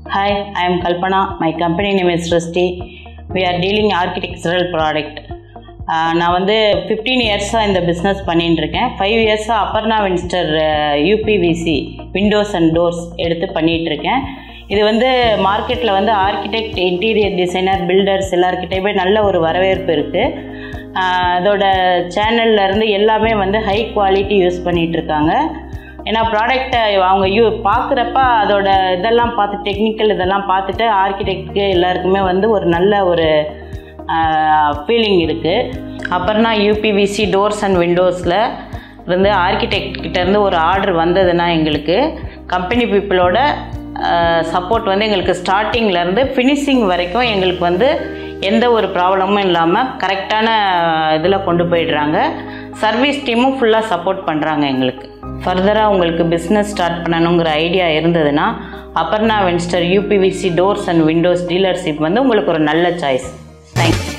Hi, I am Kalpana. My company name is Rusty. We are dealing architectural product. ஆஹ் நான் வந்து fifteen இயர்ஸாக இந்த business பண்ணிட்டு இருக்கேன் ஃபைவ் இயர்ஸாக Aparna Venster UPVC windows and doors எடுத்து பண்ணிட்டு இருக்கேன் இது வந்து மார்க்கெட்டில் வந்து ஆர்கிடெக்ட் இன்டீரியர் டிசைனர் பில்டர்ஸ் எல்லாருக்கிட்டேயுமே நல்ல ஒரு வரவேற்பு இருக்குது அதோட சேனல்ல இருந்து எல்லாமே வந்து ஹை குவாலிட்டி யூஸ் பண்ணிட்டு இருக்காங்க ஏன்னா ப்ராடக்டை அவங்க யூ பார்க்குறப்ப அதோட இதெல்லாம் பார்த்து டெக்னிக்கல் இதெல்லாம் பார்த்துட்டு ஆர்கிடெக்ட்க்கு எல்லாருக்குமே வந்து ஒரு நல்ல ஒரு ஃபீலிங் இருக்குது அப்புறம்னா யூபிவிசி டோர்ஸ் அண்ட் விண்டோஸில் இருந்து ஆர்கிடெக்ட் கிட்டேருந்து ஒரு ஆர்டர் வந்ததுன்னா எங்களுக்கு கம்பெனி பீப்புளோட சப்போர்ட் வந்து எங்களுக்கு ஸ்டார்டிங்லேருந்து ஃபினிஷிங் வரைக்கும் எங்களுக்கு வந்து எந்த ஒரு ப்ராப்ளமும் இல்லாமல் கரெக்டான இதில் கொண்டு போயிடுறாங்க சர்வீஸ் டீமும் ஃபுல்லாக சப்போர்ட் பண்ணுறாங்க எங்களுக்கு ஃபர்தராக உங்களுக்கு பிஸ்னஸ் ஸ்டார்ட் பண்ணணுங்கிற ஐடியா இருந்ததுன்னா Aparna Venster UPVC doors and windows dealership வந்து உங்களுக்கு ஒரு நல்ல சாய்ஸ் தேங்க்ஸ்